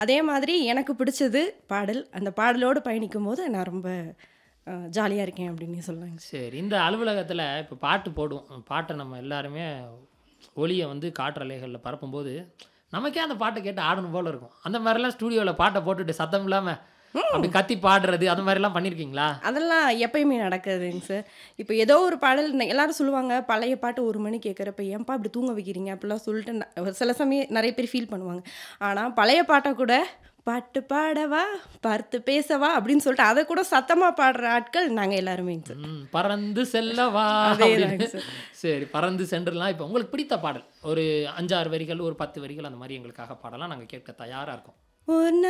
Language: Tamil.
அதே மாதிரி எனக்கு பிடிச்சது பாடல். அந்த பாடலோடு பயணிக்கும்போது நான் ரொம்ப அ ஜாலியா இருக்கேன் அப்படின்னு சொல்லலாங்க. சரி. இந்த அலுவலகத்தில இப்ப பாட்டு போடுவோம். பாட்ட நம்ம எல்லாருமே ஒலிய வந்து காற்றலைகள்ல பரப்பும்போது, நமக்கே அந்த பாட்ட கேட்டு ஆடணும் போல இருக்கும். அந்த மாரிலாம் ஸ்டூடியோல பாட்ட போட்டுட்டு சத்தம் இல்லாம அப்படி கத்தி பாடுறது, அந்த மாரிலாம் பண்ணியிருக்கீங்களா? அதெல்லாம் எப்பயுமே நடக்காதுங்க சார். இப்ப ஏதோ ஒரு பாடல் ந எல்லாரும் சொல்லுவாங்க, பழைய பாட்டு 1 மணி கேட்குறப்ப ஏன்பா இப்படி தூங்க வைக்கிறீங்க? அப்படிலாம் சொல்லிட்டு ந ஒரு சில சமயம் நெறைய பேர் ஃபீல் பண்ணுவாங்க. ஆனா பழைய பாட்ட கூட பாட்டு பாடவா, பார்த்து பேசவா அப்படின்னு சொல்லிட்டு அத கூட சத்தமா பாடுற ஆட்கள் நாங்க எல்லாருமேங்க சார். ம். பறந்து செல்லவா அதேதாங்க அப்படின்னு. சார். சரி. பறந்து சென்றுலாம் இப்ப உங்களுக்கு பிடித்த பாடல். ஒரு 5, 6 வரிகள், ஒரு 10 வரிகள் அந்த மாரி எங்களுக்காக பாடலாம். நாங்க கேட்க தயாரா இருக்கோம். ஒரு